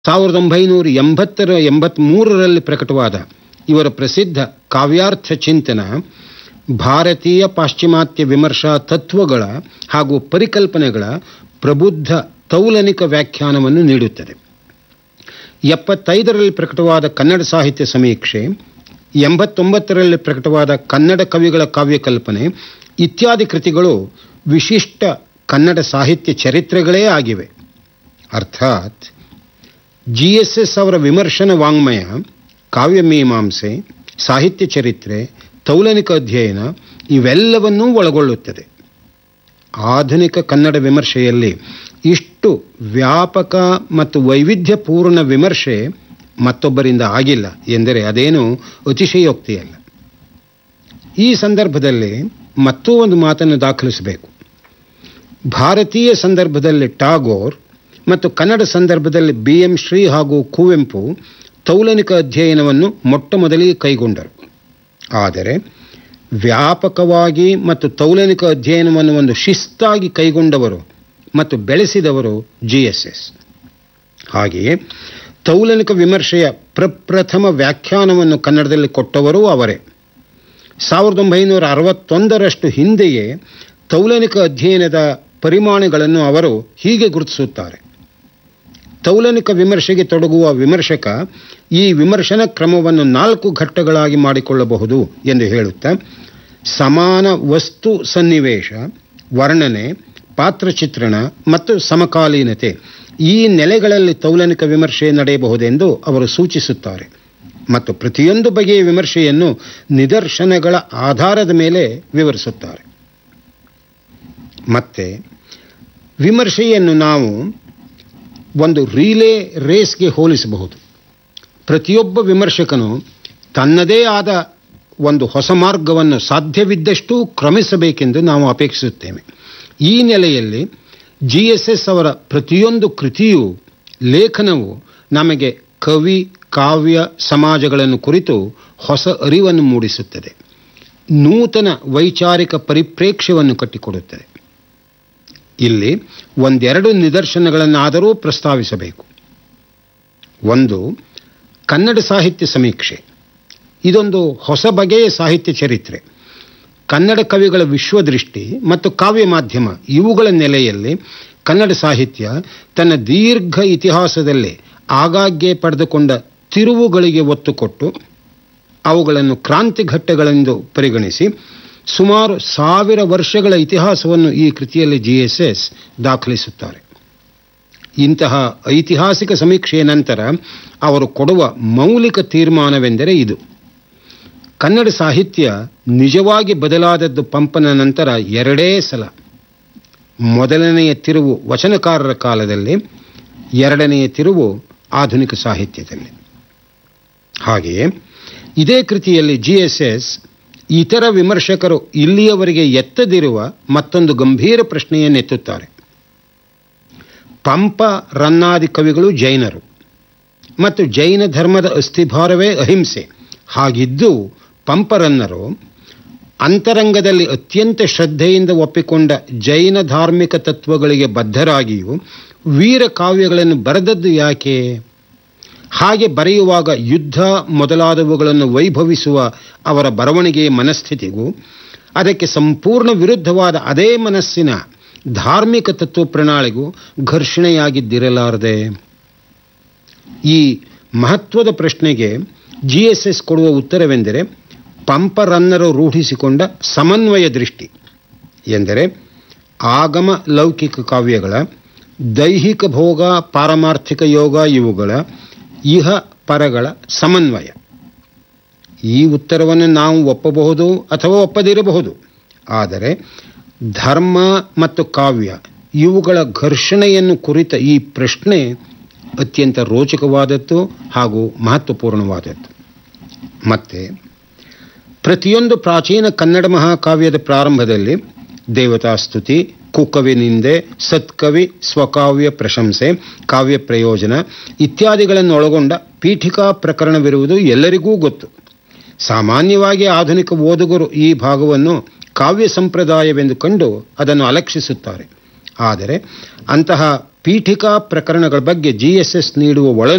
ಸಾವಿರದ ಒಂಬೈನೂರ ಎಂಬತ್ತರ ಎಂಬತ್ಮೂರರಲ್ಲಿ ಪ್ರಕಟವಾದ ಇವರ ಪ್ರಸಿದ್ಧ ಕಾವ್ಯಾರ್ಥ ಚಿಂತನ ಭಾರತೀಯ ಪಾಶ್ಚಿಮಾತ್ಯ ವಿಮರ್ಶಾ ತತ್ವಗಳ ಹಾಗೂ ಪರಿಕಲ್ಪನೆಗಳ ಪ್ರಬುದ್ಧ ತೌಲನಿಕ ವ್ಯಾಖ್ಯಾನವನ್ನು ನೀಡುತ್ತದೆ ಎಪ್ಪತ್ತೈದರಲ್ಲಿ ಪ್ರಕಟವಾದ ಕನ್ನಡ ಸಾಹಿತ್ಯ ಸಮೀಕ್ಷೆ ಎಂಬತ್ತೊಂಬತ್ತರಲ್ಲಿ ಪ್ರಕಟವಾದ ಕನ್ನಡ ಕವಿಗಳ ಕಾವ್ಯಕಲ್ಪನೆ ಇತ್ಯಾದಿ ಕೃತಿಗಳು ವಿಶಿಷ್ಟ ಕನ್ನಡ ಸಾಹಿತ್ಯ ಚರಿತ್ರೆಗಳೇ ಆಗಿವೆ ಅರ್ಥಾತ್ ಜಿ ಎಸ್ ಎಸ್ ಅವರ ವಿಮರ್ಶನ ವಾಂಗ್ಮಯ ಕಾವ್ಯಮೀಮಾಂಸೆ ಸಾಹಿತ್ಯ ಚರಿತ್ರೆ ತೌಲನಿಕ ಅಧ್ಯಯನ ಇವೆಲ್ಲವನ್ನೂ ಒಳಗೊಳ್ಳುತ್ತದೆ ಆಧುನಿಕ ಕನ್ನಡ ವಿಮರ್ಶೆಯಲ್ಲಿ ಇಷ್ಟು ವ್ಯಾಪಕ ಮತ್ತು ವೈವಿಧ್ಯಪೂರ್ಣ ವಿಮರ್ಶೆ ಮತ್ತೊಬ್ಬರಿಂದ ಆಗಿಲ್ಲ ಎಂದರೆ ಅದೇನು ಅತಿಶಯೋಕ್ತಿಯಲ್ಲ ಈ ಸಂದರ್ಭದಲ್ಲಿ ಮತ್ತೂ ಒಂದು ಮಾತನ್ನು ದಾಖಲಿಸಬೇಕು ಭಾರತೀಯ ಸಂದರ್ಭದಲ್ಲಿ ಟಾಗೋರ್ ಮತ್ತು ಕನ್ನಡ ಸಂದರ್ಭದಲ್ಲಿ ಬಿ ಎಂ ಶ್ರೀ ಹಾಗೂ ಕುವೆಂಪು ತೌಲನಿಕ ಅಧ್ಯಯನವನ್ನು ಮೊಟ್ಟ ಮೊದಲಿಗೆ ಕೈಗೊಂಡರು ಆದರೆ ವ್ಯಾಪಕವಾಗಿ ಮತ್ತು ತೌಲನಿಕ ಅಧ್ಯಯನವನ್ನು ಒಂದು ಶಿಸ್ತಾಗಿ ಕೈಗೊಂಡವರು ಮತ್ತು ಬೆಳೆಸಿದವರು ಜಿ ಎಸ್ ಎಸ್ ಹಾಗೆಯೇ ತೌಲನಿಕ ವಿಮರ್ಶೆಯ ಪ್ರಪ್ರಥಮ ವ್ಯಾಖ್ಯಾನವನ್ನು ಕನ್ನಡದಲ್ಲಿ ಕೊಟ್ಟವರೂ ಅವರೇ ಸಾವಿರದ ಒಂಬೈನೂರ ಅರವತ್ತೊಂದರಷ್ಟು ಹಿಂದೆಯೇ ತೌಲನಿಕ ಅಧ್ಯಯನದ ಪರಿಮಾಣಗಳನ್ನು ಅವರು ಹೀಗೆ ಗುರುತಿಸುತ್ತಾರೆ ತೌಲನಿಕ ವಿಮರ್ಶೆಗೆ ತೊಡಗುವ ವಿಮರ್ಶಕ ಈ ವಿಮರ್ಶನ ಕ್ರಮವನ್ನು ನಾಲ್ಕು ಘಟ್ಟಗಳಾಗಿ ಮಾಡಿಕೊಳ್ಳಬಹುದು ಎಂದು ಹೇಳುತ್ತಾ ಸಮಾನ ವಸ್ತು ಸನ್ನಿವೇಶ ವರ್ಣನೆ ಪಾತ್ರಚಿತ್ರಣ ಮತ್ತು ಸಮಕಾಲೀನತೆ ಈ ನೆಲೆಗಳಲ್ಲಿ ತೌಲನಿಕ ವಿಮರ್ಶೆ ನಡೆಯಬಹುದೆಂದು ಅವರು ಸೂಚಿಸುತ್ತಾರೆ ಮತ್ತು ಪ್ರತಿಯೊಂದು ಬಗೆಯ ವಿಮರ್ಶೆಯನ್ನು ನಿದರ್ಶನಗಳ ಆಧಾರದ ಮೇಲೆ ವಿವರಿಸುತ್ತಾರೆ ಮತ್ತೆ ವಿಮರ್ಶೆಯನ್ನು ನಾವು ಒಂದು ರೀಲೇ ರೇಸ್ಗೆ ಹೋಲಿಸಬಹುದು ಪ್ರತಿಯೊಬ್ಬ ವಿಮರ್ಶಕನು ತನ್ನದೇ ಆದ ಒಂದು ಹೊಸ ಮಾರ್ಗವನ್ನು ಸಾಧ್ಯವಿದ್ದಷ್ಟು ಕ್ರಮಿಸಬೇಕೆಂದು ನಾವು ಅಪೇಕ್ಷಿಸುತ್ತೇವೆ ಈ ನೆಲೆಯಲ್ಲಿ ಜಿ ಎಸ್ ಎಸ್ ಅವರ ಪ್ರತಿಯೊಂದು ಕೃತಿಯೂ ಲೇಖನವು ನಮಗೆ ಕವಿ ಕಾವ್ಯ ಸಮಾಜಗಳನ್ನು ಕುರಿತು ಹೊಸ ಅರಿವನ್ನು ಮೂಡಿಸುತ್ತದೆ ನೂತನ ವೈಚಾರಿಕ ಪರಿಪ್ರೇಕ್ಷ್ಯವನ್ನು ಕಟ್ಟಿಕೊಡುತ್ತದೆ ಇಲ್ಲಿ ಒಂದೆರಡು ನಿದರ್ಶನಗಳನ್ನಾದರೂ ಪ್ರಸ್ತಾವಿಸಬೇಕು ಒಂದು ಕನ್ನಡ ಸಾಹಿತ್ಯ ಸಮೀಕ್ಷೆ ಇದೊಂದು ಹೊಸ ಬಗೆಯ ಸಾಹಿತ್ಯ ಚರಿತ್ರೆ ಕನ್ನಡ ಕವಿಗಳ ವಿಶ್ವದೃಷ್ಟಿ ಮತ್ತು ಕಾವ್ಯ ಮಾಧ್ಯಮ ಇವುಗಳ ನೆಲೆಯಲ್ಲಿ ಕನ್ನಡ ಸಾಹಿತ್ಯ ತನ್ನ ದೀರ್ಘ ಇತಿಹಾಸದಲ್ಲಿ ಆಗಾಗ್ಗೆ ಪಡೆದುಕೊಂಡ ತಿರುವುಗಳಿಗೆ ಒತ್ತು ಕೊಟ್ಟು ಅವುಗಳನ್ನು ಕ್ರಾಂತಿಘಟ್ಟಗಳೆಂದು ಪರಿಗಣಿಸಿ ಸುಮಾರು ಸಾವಿರ ವರ್ಷಗಳ ಇತಿಹಾಸವನ್ನು ಈ ಕೃತಿಯಲ್ಲಿ ಜಿ ಎಸ್ ಎಸ್ ದಾಖಲಿಸುತ್ತಾರೆ ಇಂತಹ ಐತಿಹಾಸಿಕ ಸಮೀಕ್ಷೆಯ ನಂತರ ಅವರು ಕೊಡುವ ಮೌಲಿಕ ತೀರ್ಮಾನವೆಂದರೆ ಇದು ಕನ್ನಡ ಸಾಹಿತ್ಯ ನಿಜವಾಗಿ ಬದಲಾದದ್ದು ಪಂಪನ ನಂತರ ಎರಡೇ ಸಲ ಮೊದಲನೆಯ ತಿರುವು ವಚನಕಾರರ ಕಾಲದಲ್ಲಿ ಎರಡನೆಯ ತಿರುವು ಆಧುನಿಕ ಸಾಹಿತ್ಯದಲ್ಲಿ ಹಾಗೆಯೇ ಇದೇ ಕೃತಿಯಲ್ಲಿ ಜಿ ಎಸ್ ಎಸ್ ಇತರ ವಿಮರ್ಶಕರು ಇಲ್ಲಿಯವರೆಗೆ ಎತ್ತದಿರುವ ಮತ್ತೊಂದು ಗಂಭೀರ ಪ್ರಶ್ನೆಯನ್ನೆತ್ತುತ್ತಾರೆ ಪಂಪ ರನ್ನಾದಿ ಕವಿಗಳು ಜೈನರು ಮತ್ತು ಜೈನ ಧರ್ಮದ ಅಸ್ಥಿಭಾರವೇ ಅಹಿಂಸೆ ಹಾಗಿದ್ದು ಪಂಪರನ್ನರು ಅಂತರಂಗದಲ್ಲಿ ಅತ್ಯಂತ ಶ್ರದ್ಧೆಯಿಂದ ಒಪ್ಪಿಕೊಂಡ ಜೈನ ಧಾರ್ಮಿಕ ತತ್ವಗಳಿಗೆ ಬದ್ಧರಾಗಿಯೂ ವೀರ ಕಾವ್ಯಗಳನ್ನು ಬರೆದದ್ದು ಯಾಕೆ ಹಾಗೆ ಬರೆಯುವಾಗ ಯುದ್ಧ ಮೊದಲಾದವುಗಳನ್ನು ವೈಭವಿಸುವ ಅವರ ಬರವಣಿಗೆಯ ಮನಸ್ಥಿತಿಗೂ ಅದಕ್ಕೆ ಸಂಪೂರ್ಣ ವಿರುದ್ಧವಾದ ಅದೇ ಮನಸ್ಸಿನ ಧಾರ್ಮಿಕ ತತ್ವ ಪ್ರಣಾಳಿಗೂ ಘರ್ಷಣೆಯಾಗಿದ್ದಿರಲಾರದೆ ಈ ಮಹತ್ವದ ಪ್ರಶ್ನೆಗೆ ಜಿ ಎಸ್ ಎಸ್ ಕೊಡುವ ಉತ್ತರವೆಂದರೆ ಪಂಪರನ್ನರು ರೂಢಿಸಿಕೊಂಡ ಸಮನ್ವಯ ದೃಷ್ಟಿ ಎಂದರೆ ಆಗಮ ಲೌಕಿಕ ಕಾವ್ಯಗಳ ದೈಹಿಕ ಭೋಗ ಪಾರಮಾರ್ಥಿಕ ಯೋಗ ಇವುಗಳ ಇಹ ಪರಗಳ ಸಮನ್ವಯ ಈ ಉತ್ತರವನ್ನು ನಾವು ಒಪ್ಪಬಹುದು ಅಥವಾ ಒಪ್ಪದಿರಬಹುದು ಆದರೆ ಧರ್ಮ ಮತ್ತು ಕಾವ್ಯ ಇವುಗಳ ಘರ್ಷಣೆಯನ್ನು ಕುರಿತ ಈ ಪ್ರಶ್ನೆ ಅತ್ಯಂತ ರೋಚಕವಾದದ್ದು ಹಾಗೂ ಮಹತ್ವಪೂರ್ಣವಾದದ್ದು ಮತ್ತೆ ಪ್ರತಿಯೊಂದು ಪ್ರಾಚೀನ ಕನ್ನಡ ಮಹಾಕಾವ್ಯದ ಪ್ರಾರಂಭದಲ್ಲಿ ದೇವತಾಸ್ತುತಿ ಕುಕವಿನಿಂದೆ ಸತ್ಕವಿ ಸ್ವಕಾವ್ಯ ಪ್ರಶಂಸೆ ಕಾವ್ಯ ಪ್ರಯೋಜನ ಇತ್ಯಾದಿಗಳನ್ನು ಒಳಗೊಂಡ ಪೀಠಿಕಾ ಪ್ರಕರಣವಿರುವುದು ಎಲ್ಲರಿಗೂ ಗೊತ್ತು ಸಾಮಾನ್ಯವಾಗಿ ಆಧುನಿಕ ಓದುಗರು ಈ ಭಾಗವನ್ನು ಕಾವ್ಯ ಸಂಪ್ರದಾಯವೆಂದು ಕಂಡು ಅದನ್ನು ಅಲಕ್ಷಿಸುತ್ತಾರೆ ಆದರೆ ಅಂತಹ ಪೀಠಿಕಾ ಪ್ರಕರಣಗಳ ಬಗ್ಗೆ ಜಿ ಎಸ್ ಎಸ್ ನೀಡುವ ಒಳ